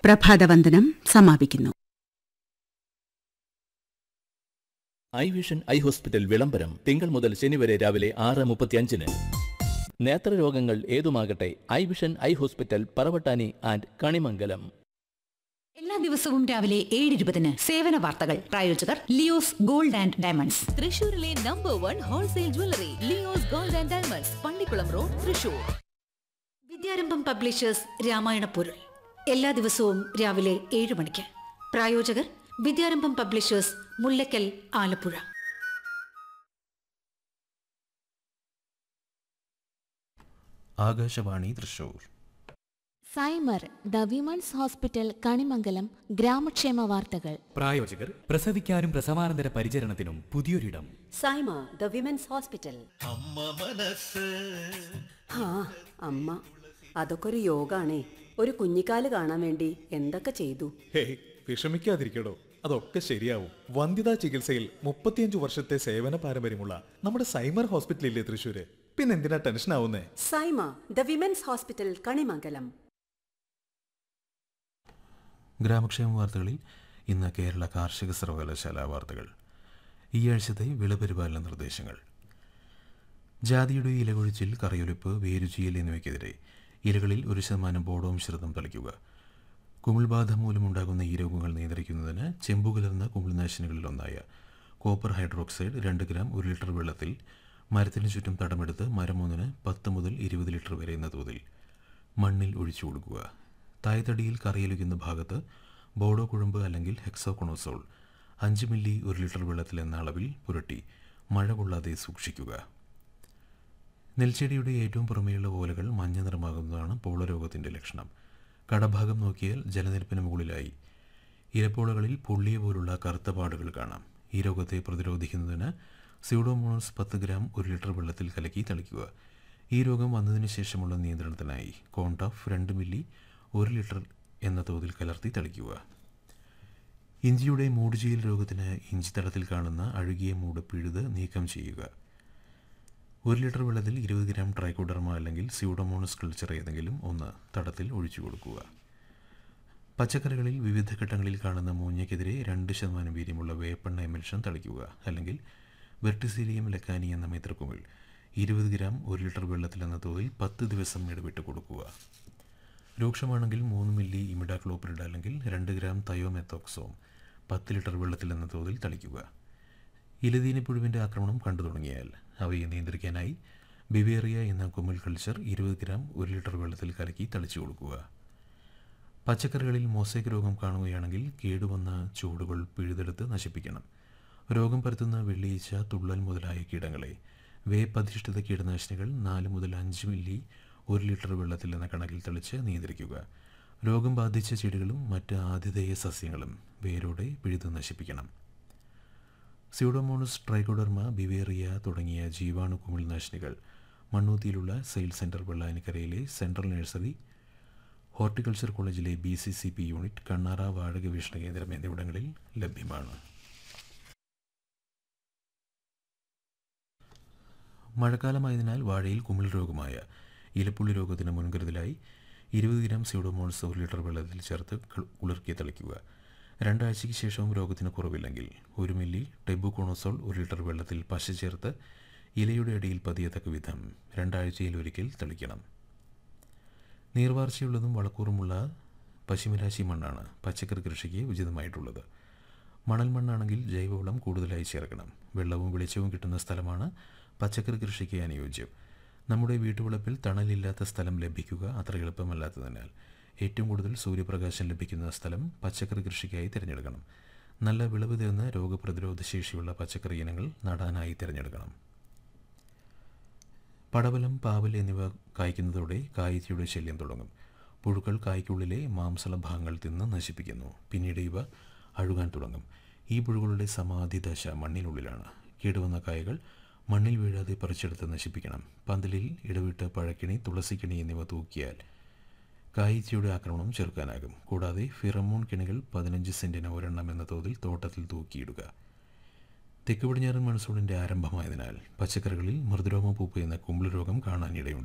പ്രഭാതവന്ദനം സമാപിക്കുന്നു I vision eye hospital വിളംബരം തിങ്കൾ മുതൽ ശനി വരെ രാവിലെ ആറ് മുപ്പത്തിയഞ്ചിന് നേത്രരോഗങ്ങൾ ഏതുമാകട്ടെ eye vision eye hospital Paravattani and Kanimangalam എല്ലാ ദിവസവും രാവിലെ ഏഴ് ഇരുപതിന് സേവന വാർത്തകൾ പ്രായോജകർ ലിയോസ് ഗോൾഡ് ആൻഡ് ഡയമണ്ട്സ് തൃശൂരിലെ number one wholesale jewellery Leo's gold and diamonds Pallikulam road Thrissur Vidyarambham publishers Ramayana പൊരുൾ എല്ലാ ദിവസവും രാവിലെ ഏഴ് മണിക്ക് പ്രായോജകർ Vidyarambham publishers Mullakkal Alappuzha Akashvani Thrissur Saima the women's hospital Kanimangalam ഗ്രാമക്ഷേമ വാർത്തകൾ പ്രായോജകർ പ്രസവിക്കാനും പ്രസവാനന്തര പരിചരണത്തിനും പുതിയൊരിടം സൈമ ദ വിമൻസ് ഹോസ്പിറ്റൽ ആ അമ്മ അതൊക്കെ ഒരു യോഗാണേ ഒരു കുഞ്ഞിക്കാല് കാണാൻ വേണ്ടി എന്തൊക്കെ ചെയ്തു ഹേയ് വിഷമിക്കാതിരിക്കടോ അതൊക്കെ ശരിയാവും വന്ധ്യതാ ചികിത്സയിൽ മുപ്പത്തിയഞ്ചു വർഷത്തെ സേവന പാരമ്പര്യമുള്ള നമ്മുടെ സൈമർ ഹോസ്പിറ്റലില്ലേ തൃശ്ശൂര് പിന്നെന്തിനാ ടെൻഷൻ ആവുന്നേ Saima the women's hospital Kanimangalam ഗ്രാമക്ഷേമ വാർത്തകളിൽ ഇന്ന് കേരള കാർഷിക സർവകലാശാല വാർത്തകൾ ഈ ആഴ്ചത്തെ വിളപരിപാലന നിർദ്ദേശങ്ങൾ ജാതിയുടെ ഇലകൊഴിച്ചിൽ കറയൊലിപ്പ് വേരുചീയൽ എന്നിവയ്ക്കെതിരെ ഇലകളിൽ ഒരു ശതമാനം ബോഡോ മിശ്രിതം തളിക്കുക കുമിൾബാധ മൂലമുണ്ടാകുന്ന ഈ രോഗങ്ങൾ നിയന്ത്രിക്കുന്നതിന് ചെമ്പു കലർന്ന കുമിൾനാശിനികളിലൊന്നായ കോപ്പർ ഹൈഡ്രോക്സൈഡ് രണ്ട് ഗ്രാം ഒരു ലിറ്റർ വെള്ളത്തിൽ മരത്തിന് ചുറ്റും തടമെടുത്ത് മരം ഒന്നിന് പത്ത് മുതൽ ഇരുപത് ലിറ്റർ വരെ എന്ന തോതിൽ മണ്ണിൽ ഒഴിച്ചു കൊടുക്കുക തായ്തടിയിൽ കറിയൊലിക്കുന്ന ഭാഗത്ത് ബോഡോ കുഴമ്പ് അല്ലെങ്കിൽ ഹെക്സോകൊണോസോൾ അഞ്ച് മില്ലി ഒരു ലിറ്റർ വെള്ളത്തിൽ എന്ന അളവിൽ പുരട്ടി മഴ കൊള്ളാതെ സൂക്ഷിക്കുക നെൽച്ചെടിയുടെ ഏറ്റവും പുറമേയുള്ള ഓലകൾ മഞ്ഞ നിറമാകുന്നതാണ് പോളരോഗത്തിൻ്റെ ലക്ഷണം കടഭാഗം നോക്കിയാൽ ജലനിരപ്പിന് മുകളിലായി ഇലപ്പോളകളിൽ പൊള്ളിയ പോലുള്ള കറുത്ത പാടുകൾ കാണാം ഈ രോഗത്തെ പ്രതിരോധിക്കുന്നതിന് സ്യൂഡോമോണസ് പത്ത് ഗ്രാം ഒരു ലിറ്റർ വെള്ളത്തിൽ കലക്കി തളിക്കുക ഈ രോഗം വന്നതിന് ശേഷമുള്ള നിയന്ത്രണത്തിനായി കോൺടാഫ് രണ്ട് മില്ലി ഒരു ലിറ്റർ എന്ന തോതിൽ കലർത്തി തളിക്കുക ഇഞ്ചിയുടെ മൂടുചീയൽ രോഗത്തിന് ഇഞ്ചിത്തടത്തിൽ കാണുന്ന അഴുകിയ മൂട് പിഴുത് നീക്കം ചെയ്യുക ഒരു ലിറ്റർ വെള്ളത്തിൽ ഇരുപത് ഗ്രാം ട്രൈക്കോഡർമ അല്ലെങ്കിൽ സ്യൂഡോമോണസ് കൾച്ചർ ഏതെങ്കിലും ഒന്ന് തടത്തിൽ ഒഴിച്ചു കൊടുക്കുക പച്ചക്കറികളിൽ വിവിധ ഘട്ടങ്ങളിൽ കാണുന്ന മൂഞ്ഞയ്ക്കെതിരെ രണ്ട് ശതമാനം വീര്യമുള്ള വേപ്പെണ്ണ എമിൽഷൻ തളിക്കുക അല്ലെങ്കിൽ വെർട്ടിസീലിയം ലെക്കാനി എന്ന മിത്രക്കുമിൾ ഇരുപത് ഗ്രാം ഒരു ലിറ്റർ വെള്ളത്തിൽ എന്ന തോതിൽ പത്ത് ദിവസം ഇടവിട്ട് കൊടുക്കുക രൂക്ഷമാണെങ്കിൽ മൂന്ന് മില്ലി ഇമിഡാക്ലോപ്രിഡ് അല്ലെങ്കിൽ രണ്ട് ഗ്രാം തയോമെത്തോക്സോം പത്ത് ലിറ്റർ വെള്ളത്തിൽ എന്ന തോതിൽ തളിക്കുക ഇലതീനിപ്പുഴുവിൻ്റെ ആക്രമണം കണ്ടു തുടങ്ങിയാൽ അവയെ നിയന്ത്രിക്കാനായി ബിവേറിയ എന്ന കുമിൾ കൾച്ചർ ഇരുപത് ഗ്രാം ഒരു ലിറ്റർ വെള്ളത്തിൽ കലക്കി തളിച്ചു കൊടുക്കുക പച്ചക്കറികളിൽ മോസൈക്ക് രോഗം കാണുകയാണെങ്കിൽ കേടുവന്ന ചൂടുകൾ പിഴുതെടുത്ത് നശിപ്പിക്കണം രോഗം പരത്തുന്ന വെള്ളിയിച്ച തുള്ളൽ മുതലായ കീടങ്ങളെ വേപ്പധിഷ്ഠിത കീടനാശിനികൾ നാല് മുതൽ അഞ്ച് മില്ലി ഒരു ലിറ്റർ വെള്ളത്തിൽ എന്ന കണക്കിൽ തെളിച്ച് നിയന്ത്രിക്കുക രോഗം ബാധിച്ച ചെടികളും മറ്റ് ആതിഥേയ സസ്യങ്ങളും വേരോടെ പിഴുത് നശിപ്പിക്കണം സ്യൂഡോമോണസ് ട്രൈക്കോഡർമ ബിവേറിയ തുടങ്ങിയ ജീവാണു കുമിൾനാശിനികൾ മണ്ണൂത്തിയിലുള്ള സെയിൽസ് സെൻറ്റർ വെള്ളാനിക്കരയിലെ സെൻട്രൽ നഴ്സറി ഹോർട്ടിക്കൾച്ചർ കോളേജിലെ B C C P unit Kannara വാഴ ഗവേഷണ കേന്ദ്രം എന്നിവിടങ്ങളിൽ ലഭ്യമാണ് മഴക്കാലമായതിനാൽ വാഴയിൽ കുമിൾ രോഗമായ ഇലപ്പുള്ളി രോഗത്തിന് മുൻകരുതലായി ഇരുപത് ഗ്രാം സ്യൂഡോമോൾസ് ഒരു ലിറ്റർ വെള്ളത്തിൽ ചേർത്ത് ക- കുളിർക്കി തളിക്കുക രണ്ടാഴ്ചയ്ക്ക് ശേഷവും രോഗത്തിന് കുറവില്ലെങ്കിൽ ഒരു മില്ലി ടെബുകോണോസോൾ ഒരു ലിറ്റർ വെള്ളത്തിൽ പശ ചേർത്ത് ഇലയുടെ അടിയിൽ പതിയത്തക്ക വിധം രണ്ടാഴ്ചയിൽ ഒരിക്കൽ തളിക്കണം നീർവാർച്ചയുള്ളതും വളക്കൂറുമുള്ള പശിമരാശി മണ്ണാണ് പച്ചക്കറി കൃഷിക്ക് ഉചിതമായിട്ടുള്ളത് മണൽ മണ്ണാണെങ്കിൽ ജൈവവളം കൂടുതലായി ചേർക്കണം വെള്ളവും വെളിച്ചവും കിട്ടുന്ന സ്ഥലമാണ് പച്ചക്കറി കൃഷിക്ക് അനുയോജ്യം നമ്മുടെ വീട്ടുവളപ്പിൽ തണലില്ലാത്ത സ്ഥലം ലഭിക്കുക അത്ര എളുപ്പമല്ലാത്തതിനാൽ ഏറ്റവും കൂടുതൽ സൂര്യപ്രകാശം ലഭിക്കുന്ന സ്ഥലം പച്ചക്കറി കൃഷിക്കായി തിരഞ്ഞെടുക്കണം നല്ല വിളവ് തരുന്ന രോഗപ്രതിരോധ ശേഷിയുള്ള പച്ചക്കറി ഇനങ്ങൾ നടാനായി തിരഞ്ഞെടുക്കണം പടവലം പാവൽ എന്നിവ കായ്ക്കുന്നതോടെ കായ്ച്ചയുടെ ശല്യം തുടങ്ങും പുഴുക്കൾ കായ്ക്കുള്ളിലെ മാംസള ഭാഗങ്ങൾ തിന്ന് നശിപ്പിക്കുന്നു പിന്നീട് ഇവ അഴുകാൻ തുടങ്ങും ഈ പുഴുകളുടെ സമാധി ദശ മണ്ണിനുള്ളിലാണ് കേടുവന്ന കായകൾ മണ്ണിൽ വീഴാതെ പറിച്ചെടുത്ത് നശിപ്പിക്കണം പന്തലിൽ ഇടവിട്ട് പഴക്കിണി തുളസിക്കിണി എന്നിവ തൂക്കിയാൽ കായ്ച്ചയുടെ ആക്രമണം ചെറുക്കാനാകും കൂടാതെ ഫിറമോൺ കിണികൾ പതിനഞ്ച് സെൻറ്റിന് ഒരെണ്ണം എന്ന തോതിൽ തോട്ടത്തിൽ തൂക്കിയിടുക തെക്ക് പടിഞ്ഞാറൻ മൺസൂണിൻ്റെ ആരംഭമായതിനാൽ പച്ചക്കറികളിൽ മൃദുരോമ പൂപ്പ് എന്ന കുമ്പിൾ രോഗം കാണാനിടയുണ്ട്